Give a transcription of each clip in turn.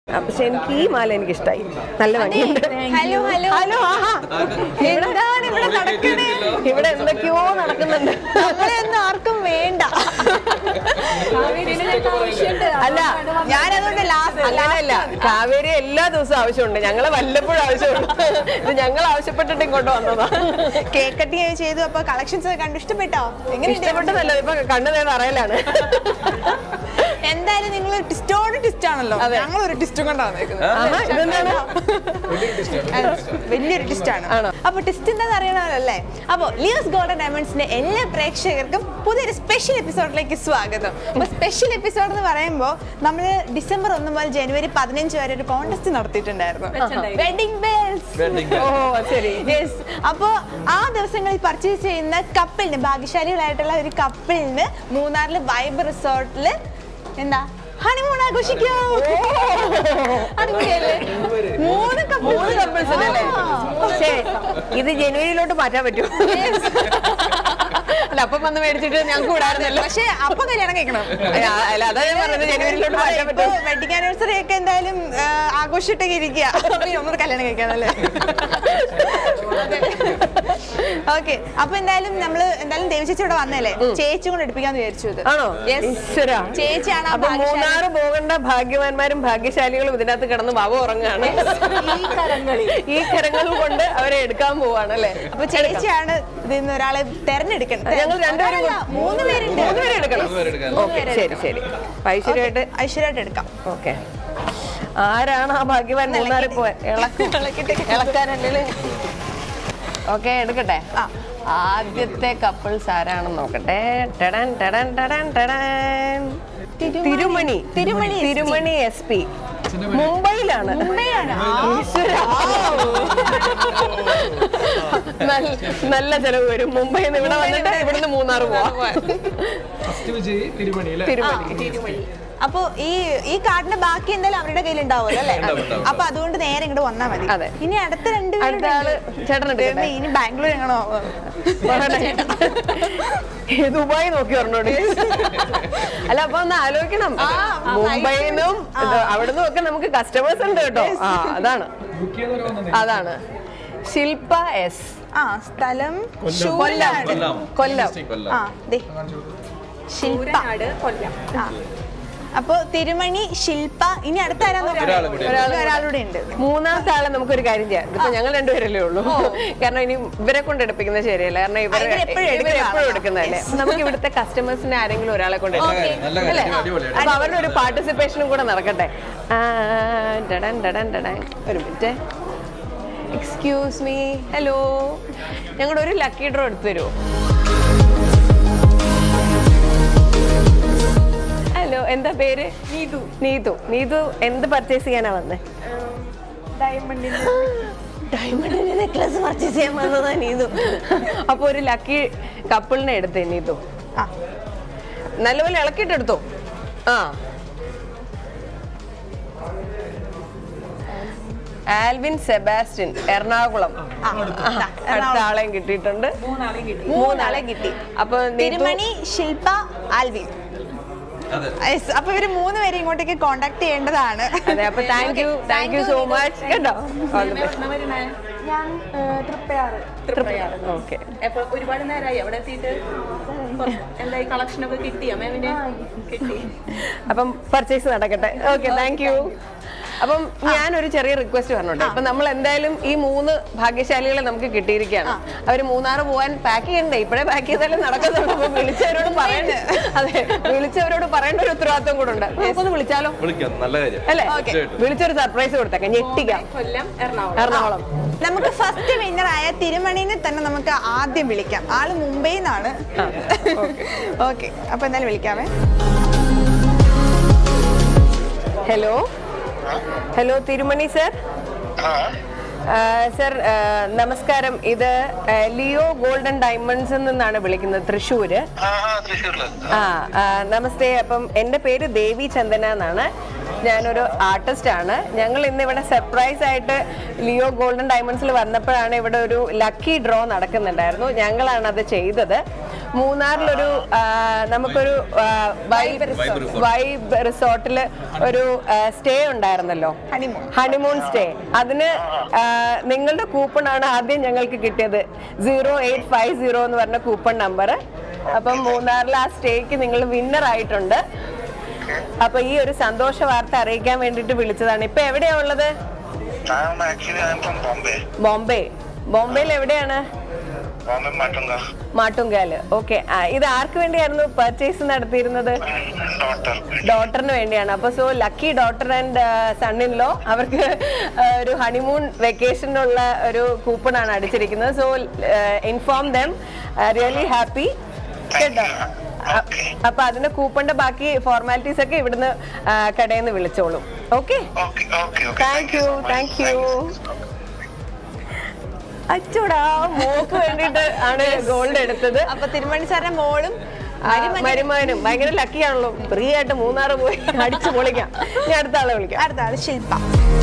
പക്ഷെ എനിക്ക് ഈ മാല എനിക്ക് ഇഷ്ടമായി നല്ല ഭംഗിയുണ്ട് ഹലോ ഹലോ ഹലോ ആഹാ. എന്താണ് ഇവിടെ നടക്കണേ ഇവിടെ എന്തൊക്കെയോ നടക്കുന്നുണ്ട് നമ്മളെയൊന്നും ആർക്കും വേണ്ട അല്ല ഞാനതുകൊണ്ട് ലാസ്റ്റ് അങ്ങനെയല്ല കാവേരി എല്ലാ ദിവസവും ആവശ്യമുണ്ട് ഞങ്ങളെ വല്ലപ്പോഴും ആവശ്യമുണ്ട് ഇത് ഞങ്ങൾ ആവശ്യപ്പെട്ടിട്ട് ഇങ്ങോട്ട് വന്നതാ കേക്ക് കട്ടിങ് ചെയ്തു അപ്പൊ കളക്ഷൻസ് ഒക്കെ കണ്ടു ഇഷ്ടപ്പെട്ടോ എങ്ങനെ ഇഷ്ടപ്പെട്ടതല്ല ഇപ്പൊ കണ്ണു നേരം അറിയലാണ് എന്തായാലും നിങ്ങൾ ടിസ്റ്റോട് ടിസ്റ്റ് ആണല്ലോ അതെ. ഞങ്ങൾ ഒരു ടിസ്റ്റും കൊണ്ടാണ് ആഹാ, ഇതെന്താണ് വലിയൊരു ടിസ്റ്റ് ആണ് ആണോ? അപ്പൊ ടിസ്റ്റ് എന്താണെന്ന് അറിയണമല്ലേ അപ്പൊ ലിയോസ് ഗോൾഡൻ ഡയമണ്ട്സിന്റെ എല്ലാ പ്രേക്ഷകർക്കും പുതിയൊരു സ്പെഷ്യൽ എപ്പിസോഡിലേക്ക് സ്വാഗതം അപ്പൊ സ്പെഷ്യൽ എപ്പിസോഡ് എന്ന് പറയുമ്പോൾ നമ്മൾ ഡിസംബർ ഒന്ന് മുതൽ ജനുവരി പതിനഞ്ച് വരെ ഒരു കോൺടെസ്റ്റ് നടത്തിയിട്ടുണ്ടായിരുന്നു വെഡിങ് ബെൽസ് ഓ ശരി യെസ് അപ്പോൾ ആ ദിവസങ്ങളിൽ പർച്ചേസ് ചെയ്യുന്ന കപ്പിളിന് ഭാഗ്യശാലികളായിട്ടുള്ള ഒരു കപ്പിളിന് മൂന്നാറിൽ വൈബ് റിസോർട്ടിൽ എന്താ ഹണിമൂൺ ആഘോഷിക്കാം അടിപൊളിയല്ലേ മൂന്ന് മൂന്ന് കപ്പിൾസ് അല്ലേ പക്ഷേ ഇത് ജനുവരിയിലോട്ട് മാറ്റാൻ പറ്റുമോ അല്ല അപ്പം വന്ന് മേടിച്ചിട്ട് ഞങ്ങൾക്ക് കൂടായിരുന്നല്ലോ പക്ഷേ അപ്പൊ കല്യാണം കഴിക്കണം അല്ല, അല്ല അതാ ഞാൻ പറഞ്ഞത് ജനുവരിയിലോട്ട് മാറ്റാൻ പറ്റും വെഡിങ് ആനിവേഴ്സറി ഒക്കെ എന്തായാലും ആ, ആഘോഷിച്ചിട്ടൊക്കെ ഇരിക്കുക അപ്പൊ നമ്മൾ കല്യാണം കഴിക്കാനല്ലേ ഓക്കെ അപ്പൊ എന്തായാലും നമ്മള് എന്തായാലും ദേവി ചേച്ചി ഇവിടെ വന്നല്ലേ ചേച്ചി കൊണ്ട് എടുപ്പിക്കാന്ന് വിചാരിച്ചു ഇത് ആണോ Yes. ഈശ്വരാ. ചേച്ചിയാണ് ആ അപ്പൊ ഭാഗ്യശാലി. മൂന്നാറ് പോകേണ്ട ഭാഗ്യവാന്മാരും ഭാഗ്യശാലികളും ഇതിനകത്ത് കിടന്ന് വവ ഉറങ്ങാണ് ഈ കരങ്ങൾ കൊണ്ട് അവരെ എടുക്കാൻ പോവാണ് അല്ലേ അപ്പൊ ചേച്ചിയാണ് ഇതിന്ന് ഒരാളെ തെരഞ്ഞെടുക്കണം ഞങ്ങൾ രണ്ടുപേരും ഒരാളല്ല, മൂന്ന് പേരുണ്ട് മൂന്ന് പേരെ എടുക്കണം ഓക്കെ ശരി ശരി അപ്പൊ ഐശ്വര്യമായിട്ട് ഐശ്വര്യമായിട്ട് എടുക്കാം ഓക്കെ ആരാണ് ആ ഭാഗ്യവാൻ മൂന്നാറിൽ പോയ ഇളക്കും ഇളക്കാനല്ലേ ഓക്കെ എടുക്കട്ടെ ആ. ആദ്യത്തെ കപ്പിൾസ് ആരാണെന്ന് നോക്കട്ടെ ടടൻ ടടൻ ടടൻ ടടൻ Thirumani Thirumani SP. Thirumani S P മുംബൈയിലാണ് മുംബൈയാണ്. ഈശ്വരാ. നല്ല- നല്ല ചെലവ് വരും മുംബൈയിൽ നിന്ന് ഇവിടെ വന്നിട്ട് ഇവിടുന്ന് മൂന്നാർ പോവാം ഫസ്റ്റ് വിജയി തിരുമണി അല്ലേ തിരുമണി അപ്പൊ ഈ ഈ കാർഡിന്റെ ബാക്കി എന്തായാലും അവരുടെ കയ്യിൽ ഉണ്ടാവുമല്ലോ അല്ലേ ഉണ്ടാവും, ഉണ്ടാവും. അപ്പൊ അതുകൊണ്ട് നേരെ ഇങ്ങോട്ട് വന്നാ മതി അതെ. ഇനി അടുത്ത രണ്ട് അടുത്ത ആള് ചേട്ടൻ എടുക്കട്ടെ ഇനി ബാംഗ്ലൂർ എങ്ങനോ ദുബായ് നോക്കി പറഞ്ഞോട് അല്ല അപ്പൊ ഒന്ന് ആലോചിക്കണം ആ, ആ, മുംബൈയിൽ നിന്നും അവിടുന്ന് ഒക്കെ നമുക്ക് കസ്റ്റമേഴ്സ് ഉണ്ട് കേട്ടോ ആ അതാണ് ബുക്ക് ചെയ്യുന്നവർ വന്നത് അതാണ് ശില്പ എസ് ആ സ്ഥലം കൊല്ലം ശൂരനാട്. കൊല്ലം കൊല്ലം കൊല്ലം ആ ദേ ശില്പ ആ അപ്പൊ തിരുമണി ശില്പ ഇനി അടുത്ത ആരാന്ന് ഒരാള് കൂടി ഉണ്ട്. ഒരാൾ ഒരാളൂടെ ഉണ്ട് മൂന്നാമത്തെ ആളെ നമുക്കൊരു കാര്യം ചെയ്യാം ഇതിപ്പോ ഞങ്ങൾ രണ്ടുപേരല്ലേ ഉള്ളൂ കാരണം ഇനി ഇവരെ കൊണ്ട് എടുപ്പിക്കുന്നത് ശരിയല്ല കാരണം ഇവരെ ഇവരെപ്പോഴും ഇവരെ എടുക്കുന്ന എപ്പോഴും ആളാണ്. എടുക്കുന്നതല്ലേ അപ്പൊ നമുക്ക് ഇവിടുത്തെ കസ്റ്റമേഴ്സിനെ ആരെങ്കിലും ഒരാളെ കൊണ്ട് നല്ല എടുക്കാം. കാര്യം, നല്ല കാര്യം. അല്ലേ? അടിപൊളി, അടിപൊളി. അപ്പൊ അവരുടെ ഒരു പാർട്ടിസിപ്പേഷനും കൂടെ നടക്കട്ടെ ആ, ഡഡൻ, ഡഡൻ, ഡഡൻ. ഒരു മിനിറ്റ് എക്സ്ക്യൂസ് മീ ഹലോ ഞങ്ങളുടെ ഒരു ലക്കി ഡ്രോ എടുത്തു തരുമോ ഹലോ എന്താ പേര് നീതു നീതു നീതു എന്ത് പർച്ചേസ് ചെയ്യാനാ വന്നേ ഡയമണ്ടിന്റെ നെക്ലസ് പർച്ചേസ് ചെയ്യാൻ വന്നതാ നീതു അപ്പൊ ഒരു ലക്കി കപ്പിളിനെ എടുത്തേ നീതു ആ നല്ലപോലെ ഇളക്കിയിട്ട് എടുത്തോ ആ ആൽവിൻ സെബാസ്റ്റ്യൻ എറണാകുളം ആ, ആ, അടുത്ത ആളെയും കിട്ടിയിട്ടുണ്ട് മൂന്നാളെ കിട്ടി അപ്പൊ നീതു- തിരുമണി ശില്പ ആൽവിൻ അതെ Yes, അപ്പൊ ഇവര് മൂന്ന് പേരെ ഇങ്ങോട്ടേക്ക് കോണ്ടാക്ട് ചെയ്യേണ്ടതാണ് അതെ അപ്പൊ thank you thank you so much കേട്ടോ ഞാൻ തൃപ്പയാറ് ഓക്കെ അപ്പൊ ഒരുപാട് നേരമായി അവിടെ എത്തിയിട്ട് എന്തായി കളക്ഷൻ ഒക്കെ കിട്ടിയോ മാമിന് കിട്ടി അപ്പം പർച്ചേസ് നടക്കട്ടെ ഓക്കെ താങ്ക് യു അപ്പം ഞാനൊരു ചെറിയ റിക്വസ്റ്റ് പറഞ്ഞോട്ടെ ഇപ്പൊ നമ്മൾ എന്തായാലും ഈ മൂന്ന് ഭാഗ്യശാലികളെ നമുക്ക് കിട്ടിയിരിക്കുകയാണ് അവര് മൂന്നാറ് പോവാൻ പാക്ക് ചെയ്യണ്ടേ ഇപ്പഴേ പാക്ക് ചെയ്താലേ നടക്കത്തുള്ളൂ അപ്പൊ വിളിച്ചവരോട് പറയണ്ട അതെ വിളിച്ചവരോട് പറയേണ്ട ഒരു ഉത്തരവാദിത്വം കൂടെ ഉണ്ട് നമുക്കൊന്ന് വിളിച്ചാലോ വിളിക്കാം നല്ല കാര്യം അല്ലേ തീർച്ചയായിട്ടും. വിളിച്ചൊരു സർപ്രൈസ് കൊടുത്തേക്കാം ഞെട്ടിക്കാം കൊല്ലം എറണാകുളം എറണാകുളം നമുക്ക് ഫസ്റ്റ് വിന്നറായ തിരുമണിനെ തന്നെ നമുക്ക് ആദ്യം വിളിക്കാം ആള് മുംബൈയിൽ നിന്നാണ് ഓക്കെ അപ്പൊ എന്തായാലും വിളിക്കാമേ hello hello Thirumani sir sir നമസ്കാരം ഇത് ആ, ലിയോ ഗോൾഡൻ ഡയമണ്ട്സിൽ നിന്നാണ് വിളിക്കുന്നത് തൃശ്ശൂര് ആ ആ തൃശ്ശൂരില് ആ ആ, നമസ്തേ അപ്പം എൻ്റെ പേര് ദേവി ചന്ദന എന്നാണ് ഞാനൊരു ആർട്ടിസ്റ്റ് ആണ് ഞങ്ങൾ ഇന്ന് ഇവിടെ സർപ്രൈസ് ആയിട്ട് ലിയോ ഗോൾഡൻ ഡയമണ്ട്സിൽ വന്നപ്പോഴാണ് ഇവിടെ ഒരു ലക്കി ഡ്രോ നടക്കുന്നുണ്ടായിരുന്നു ഞങ്ങളാണ് അത് ചെയ്തത് മൂന്നാറിലൊരു ആ, നമുക്കൊരു ആ, വൈബ് വൈബ് റിസോർട്ടിൽ ഒരു സ്റ്റേ ഉണ്ടായിരുന്നല്ലോ ഹണിമൂൺ ഹണിമൂൺ സ്റ്റേ അതിന് ആ, നിങ്ങളുടെ കൂപ്പൺ ആണ് ആദ്യം ഞങ്ങൾക്ക് കിട്ടിയത് സീറോ എയ്റ്റ് ഫൈവ് സീറോ എന്ന് പറഞ്ഞ കൂപ്പൺ നമ്പർ അപ്പം മൂന്നാറിൽ ആ സ്റ്റേക്ക് നിങ്ങൾ വിന്നർ ആയിട്ടുണ്ട് അപ്പൊ ഈ ഒരു സന്തോഷ വാർത്ത അറിയിക്കാൻ വേണ്ടിട്ട് വിളിച്ചതാണ് ഇപ്പൊ എവിടെയാ ഉള്ളത് ഞാൻ actually I am from Bombay Bombay ബോംബെയിൽ എവിടെയാണ് ബോംബെ മാറ്റുങ്ക മാട്ടുങ്കാല് ഓക്കെ ഇത് ആർക്ക് വേണ്ടിയായിരുന്നു പർച്ചേസ് നടത്തിയിരുന്നത് ഡോക്ടർ ഡോട്ടറിന് വേണ്ടിയാണ് അപ്പൊ so lucky daughter and son-in-law അവർക്ക് ആ, ഒരു ഹണിമൂൺ വെക്കേഷനുള്ള ഒരു കൂപ്പൺ ആണ് അടിച്ചിരിക്കുന്നത് so inform them really happy കേട്ടോ അ- അപ്പൊ അതിന്റെ കൂപ്പണിന്റെ ബാക്കി ഫോർമാലിറ്റീസ് ഒക്കെ ഇവിടുന്ന് ആ, കടയിൽ നിന്ന് വിളിച്ചോളും okay okay okay okay thank you thank you അച്ചോടാ മോക്ക് വേണ്ടിട്ട് ആണ് ഗോൾഡ് എടുത്തത് അപ്പൊ തിരുമണി സാറിന്റെ മോളും ആ, മരുമകനും ഭയങ്കര ലക്കിയാണല്ലോ ഫ്രീ ആയിട്ട് മൂന്നാറ് പോയി അടിച്ചു പൊളിക്കാം ഞാൻ അടുത്ത ആളെ വിളിക്കാം അടുത്ത ആള് ശില്പ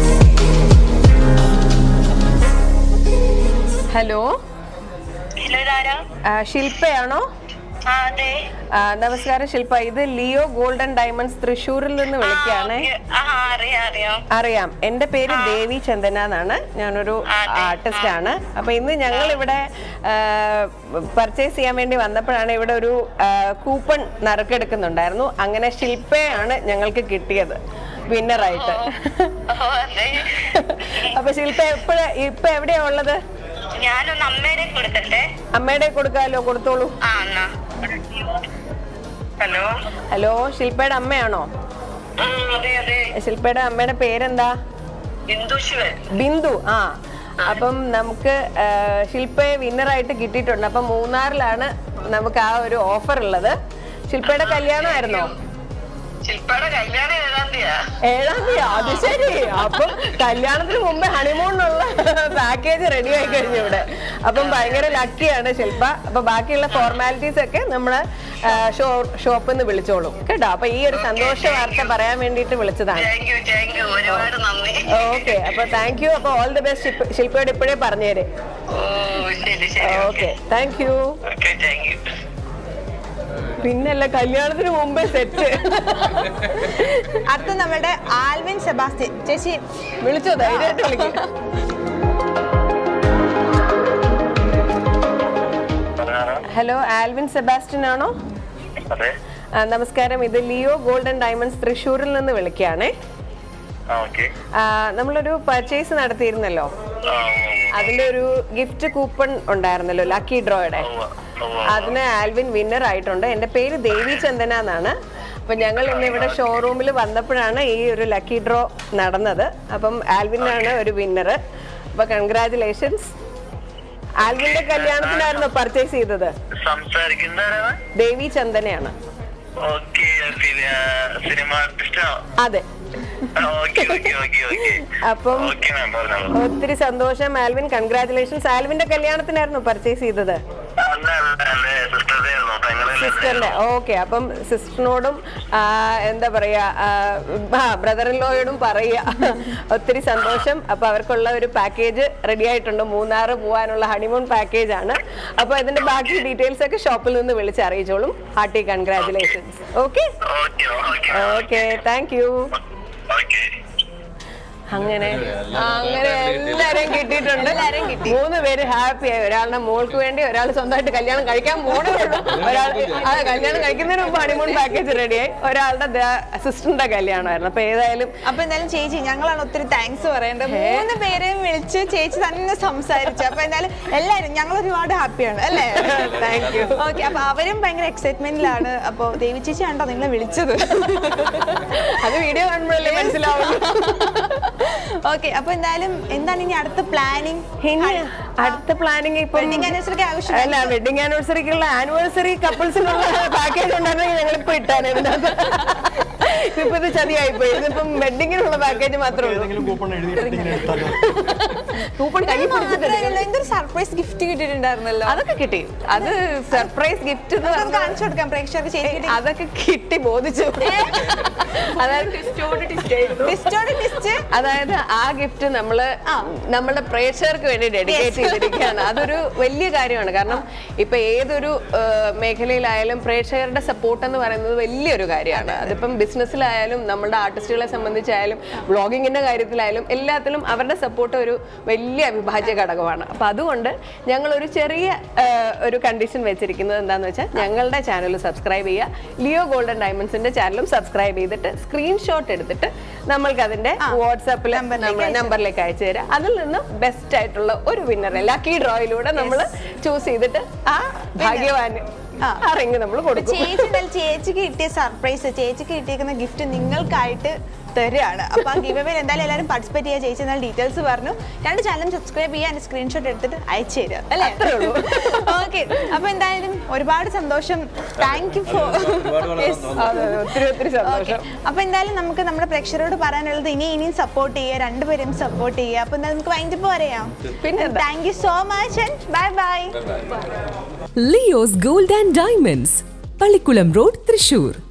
ഹലോ ഹലോ ഇതാരാ ആ, ശില്പയാണോ ആ അതെ ആ, നമസ്കാരം ശില്പ ഇത് ലിയോ ഗോൾഡൻ ഡയമണ്ട്സ് തൃശ്ശൂരിൽ നിന്ന് വിളിക്കുകയാണേ ആ അറിയാം അറിയാം അറിയാം എന്റെ പേര് ദേവി ചന്ദന എന്നാണ് ഞാനൊരു ആർട്ടിസ്റ്റ് ആണ് അപ്പൊ ഇന്ന് ഞങ്ങൾ ഇവിടെ പർച്ചേസ് ചെയ്യാൻ വേണ്ടി വന്നപ്പോഴാണ് ഇവിടെ ഒരു കൂപ്പൺ നറുക്കെടുക്കുന്നുണ്ടായിരുന്നു അങ്ങനെ ശില്പയാണ് ഞങ്ങൾക്ക് കിട്ടിയത് വിന്നറായിട്ട് ഓ അതെ അപ്പൊ ശില്പ എപ്പോഴ ഇപ്പൊ എവിടെയാ ഉള്ളത് ഞാനൊന്ന് അമ്മേടെ കൊടുക്കട്ടെ അമ്മയുടെ കൊടുക്കാലോ കൊടുത്തോളൂ ആ എന്നാ ഹലോ ഹലോ ശില്പയുടെ അമ്മയാണോ ആ അതെ അതെ ശില്പയുടെ അമ്മയുടെ പേരെന്താ ബിന്ദു ശിവൻ ബിന്ദു ആ അപ്പം നമുക്ക് ആ, ശില്പയെ വിന്നറായിട്ട് കിട്ടിയിട്ടുണ്ട് അപ്പം മൂന്നാറിലാണ് നമുക്ക് ആ ഒരു ഓഫർ ഉള്ളത് ശില്പയുടെ കല്യാണമായിരുന്നോ ശില്പയുടെ കല്യാണം ഏതാം തീയതിയാ ഏഴാം തീയതി അത് ശരി അപ്പം കല്യാണത്തിന് മുമ്പേ ഹണിമൂണിനുള്ള പാക്കേജ് റെഡി ആയി കഴിഞ്ഞു ഇവിടെ അപ്പം ഭയങ്കര ലക്കിയാണ് ശില്പ അപ്പൊ ബാക്കിയുള്ള ഫോർമാലിറ്റീസ് ഒക്കെ നമ്മള് ഷോപ്പിൽ നിന്ന് വിളിച്ചോളും കേട്ടോ അപ്പൊ ഈ ഒരു സന്തോഷ വാർത്ത പറയാൻ വേണ്ടിയിട്ട് വിളിച്ചതാണ് താങ്ക് യു താങ്ക് യു ഒരുപാട് നന്ദി ഓക്കെ അപ്പൊ താങ്ക് യു അപ്പൊ ഓൾ ദി ബെസ്റ്റ് ശില്പയോട് ഇപ്പോഴേ പറഞ്ഞേരെ ഓ ശരി ശരി okay thank you okay thank you പിന്നല്ല കല്യാണത്തിന് മുമ്പേ സെറ്റ് അടുത്ത നമ്മുടെ ആൽവിൻ സെബാസ്റ്റ്യൻ ചേച്ചി വിളിച്ചോ ധൈര്യമായിട്ട് വിളിക്കും പറഞ്ഞാലോ ഹലോ ആൽവിൻ സെബാസ്റ്റ്യൻ ആണോ അതെ ആ, നമസ്കാരം ഇത് ലിയോ ഗോൾഡൻ ഡയമണ്ട്സ് തൃശ്ശൂരിൽ നിന്ന് വിളിക്കുകയാണേ ആ ഓക്കെ ആ, നമ്മളൊരു പർച്ചേസ് നടത്തിയിരുന്നല്ലോ ആ അതിന്റെ ഒരു ഗിഫ്റ്റ് കൂപ്പൺ ഉണ്ടായിരുന്നല്ലോ ലക്കി ഡ്രോയുടെ അതിന് ആൽവിൻ വിന്നർ ആയിട്ടുണ്ട് എൻ്റെ പേര് ദേവി ചന്ദന എന്നാണ് അപ്പൊ ഞങ്ങൾ ഇന്ന് ഇവിടെ ഷോറൂമിൽ വന്നപ്പോഴാണ് ഈ ഒരു ലക്കി ഡ്രോ നടന്നത് അപ്പം ആൽവിനാണ് ഒരു വിന്നർ അപ്പൊ കൺഗ്രാചുലേഷൻസ് ആൽവിന്റെ കല്യാണത്തിനായിരുന്നു പർച്ചേസ് ചെയ്തത് സംസാരിക്കുന്നതാണ് ദേവി ചന്ദനയാണ് ഓക്കെ പിന്നെ സിനിമ ആർട്ടിസ്റ്റാണോ അതെ ഓക്കെ ഓക്കെ ഓക്കെ ഓക്കെ അപ്പം ഓക്കെ മാം പറഞ്ഞോളൂ ഒത്തിരി സന്തോഷം ആൽവിൻ കൺഗ്രാചുലേഷൻസ് ആൽവിന്റെ കല്യാണത്തിനായിരുന്നു പർച്ചേസ് ചെയ്തത് അല്ല അല്ല എന്റെ സിസ്റ്ററുടെ ആയിരുന്നു സിസ്റ്ററിന്റെ ഓക്കെ അപ്പം സിസ്റ്ററിനോടും ആ, എന്താ പറയാ ആ ബ്രദർ ഇൻ ലോയോടും പറയുക ഒത്തിരി സന്തോഷം അപ്പൊ അവർക്കുള്ള ഒരു പാക്കേജ് റെഡി ആയിട്ടുണ്ട് മൂന്നാറ് പോകാനുള്ള ഹണിമൂൺ പാക്കേജ് ആണ് അപ്പൊ ഇതിന്റെ ബാക്കി ഡീറ്റെയിൽസ് ഒക്കെ ഷോപ്പിൽ നിന്ന് വിളിച്ച് അറിയിച്ചോളും hearty congratulations okay okay okay okay thank you okay അങ്ങനെ അങ്ങനെ എല്ലാരെയും കിട്ടിയിട്ടുണ്ട് മൂന്ന് പേര് ഹാപ്പി ആയി ഒരാളുടെ മോൾക്ക് വേണ്ടി ഒരാൾ സ്വന്തമായിട്ട് കല്യാണം കഴിക്കാൻ പോണേ ഉള്ളൂ ഒരാൾ അതെ കല്യാണം കഴിക്കുന്നതിന് മുമ്പ് ഹണിമൂൺ പാക്കേജ് റെഡിയായി ഒരാളുടെ സിസ്റ്ററിന്റെ കല്യാണമായിരുന്നു അപ്പൊ ഏതായാലും അപ്പൊ എന്തായാലും ചേച്ചി ഞങ്ങളാണ് ഒത്തിരി താങ്ക്സ് പറയേണ്ടത് മൂന്ന് പേരെയും വിളിച്ച് ചേച്ചി തന്നെ സംസാരിച്ചു അപ്പൊ എന്തായാലും എല്ലാരും ഞങ്ങൾ ഒരുപാട് ഹാപ്പിയാണ് അല്ലേ താങ്ക് യു ഓക്കെ അപ്പൊ അവരും ഭയങ്കര എക്സൈറ്റ്മെന്റിലാണ് അപ്പൊ ദേവി ചേച്ചി ആണോ നിങ്ങളെ വിളിച്ചത് അത് വീഡിയോ കാണുമ്പോഴല്ലേ മനസ്സിലാവുള്ളൂ ഓക്കെ അപ്പൊ എന്തായാലും എന്താണ് ഇനി അടുത്ത പ്ലാനിങ് ഇനി അടുത്ത പ്ലാനിങ് ഇപ്പൊ വെഡിങ് ആനിവേഴ്സറിക്ക് ആവശ്യം അല്ല വെഡിങ് ആനിവേഴ്സറിക്കുള്ള ആനിവേഴ്സറി കപ്പിൾസിനുള്ള പാക്കേജ് ഉണ്ടായിരുന്നെങ്കിൽ ഞങ്ങൾ ഇപ്പൊ ഇട്ടാണ് ഇതിനകത്ത് ഇതിപ്പോ ഇത് ചതിയായിപ്പോയി ഇതിപ്പം വെഡിങ്ങിനുള്ള പാക്കേജ് മാത്രമേ ഉള്ളൂ ഏതെങ്കിലും കൂപ്പൺ എഴുതിയിട്ട് ഇങ്ങനെ എടുത്താലോ കൂപ്പൺ കൈ പിടിച്ചിട്ട് മാത്രമല്ല, എന്തൊരു സർപ്രൈസ് ഗിഫ്റ്റ് കിട്ടിയിട്ടുണ്ടായിരുന്നല്ലോ അതൊക്കെ കിട്ടി അത് സർപ്രൈസ് ഗിഫ്റ്റ് എന്ന് നമുക്കൊന്ന് പറഞ്ഞാൽ കാണിച്ചു കൊടുക്കാം പ്രേക്ഷകർക്ക് ചെയ്തിട്ട് അതൊക്കെ കിട്ടി ബോധിച്ചു അതായത് ടിസ്റ്റോട് ടിസ്റ്റ് അതായത് ആ ഗിഫ്റ്റ് നമ്മള് നമ്മുടെ പ്രേക്ഷകർക്ക് വേണ്ടി ഡെഡിക്കേറ്റ് ചെയ്തിരിക്കുകയാണ് അതൊരു വലിയ കാര്യമാണ് കാരണം ഇപ്പൊ ഏതൊരു ആ, മേഖലയിലായാലും പ്രേക്ഷകരുടെ സപ്പോർട്ട് എന്ന് പറയുന്നത് വലിയൊരു കാര്യമാണ് അതിപ്പം ബിസിനസ്സിലായാലും നമ്മുടെ ആർട്ടിസ്റ്റുകളെ സംബന്ധിച്ചായാലും വ്ളോഗിങ്ങിന്റെ കാര്യത്തിലായാലും എല്ലാത്തിലും അവരുടെ സപ്പോർട്ട് ഒരു വലിയ അവിഭാജ്യ ഘടകമാണ് അപ്പൊ അതുകൊണ്ട് ഞങ്ങൾ ഒരു ചെറിയ ആ, ഒരു കണ്ടീഷൻ വെച്ചിരിക്കുന്നത് എന്താന്ന് വെച്ചാൽ ഞങ്ങളുടെ ചാനൽ സബ്സ്ക്രൈബ് ചെയ്യുക ലിയോ ഗോൾഡൻ ഡയമണ്ട്സിന്റെ ചാനലും സബ്സ്ക്രൈബ് ചെയ്തിട്ട് സ്ക്രീൻഷോട്ട് എടുത്തിട്ട് നമ്മൾക്ക് അതിന്റെ വാട്സാപ്പിൽ നമ്പറിലേക്ക് അയച്ചു തരാം അതിൽ നിന്ന് ബെസ്റ്റ് ആയിട്ടുള്ള ഒരു വിന്നറെ ലക്കി ഡ്രോയിലൂടെ നമ്മൾ ചൂസ് ചെയ്തിട്ട് ആ ഭാഗ്യവാന് ആ റിങ് നമ്മൾ കൊടുക്കും ചേച്ചി എന്തായാലും ചേച്ചിക്ക് കിട്ടിയ സർപ്രൈസ് ചേച്ചിക്ക് കിട്ടിയിരിക്കുന്ന ഗിഫ്റ്റ് നിങ്ങൾക്കായിട്ട് തരികയാണ് അപ്പൊ ആ ഗിവ് അവേ എന്തായാലും എല്ലാവരും പാർട്ടിസിപ്പേറ്റ് ചെയ്യാൻ ചേച്ചി എന്നാൽ ഡീറ്റെയിൽസ് പറഞ്ഞു രണ്ട് ചാനലും സബ്സ്ക്രൈബ് ചെയ്യാൻ സ്ക്രീൻഷോട്ട് എടുത്തിട്ട് അയച്ചു തരിക അല്ലേ അത്രേ ഉള്ളൂ. ഓക്കെ അപ്പൊ എന്തായാലും ഒരുപാട് സന്തോഷം താങ്ക് യു ഫോർ ഒരുപാട് വളരെ സന്തോഷം. അതെ, അതെ, ഒത്തിരി ഒത്തിരി സന്തോഷം അപ്പൊ എന്തായാലും നമുക്ക് നമ്മുടെ പ്രേക്ഷകരോട് പറയാനുള്ളത് ഇനി ഇനിയും സപ്പോർട്ട് ചെയ്യുക രണ്ടുപേരും സപ്പോർട്ട് ചെയ്യുക അപ്പൊ എന്തായാലും നമുക്ക് വൈൻഡപ്പ് പറയാം പിന്നെന്താ? Thank you so much and bye bye Leo's gold and diamonds Pallikulam road Thrissur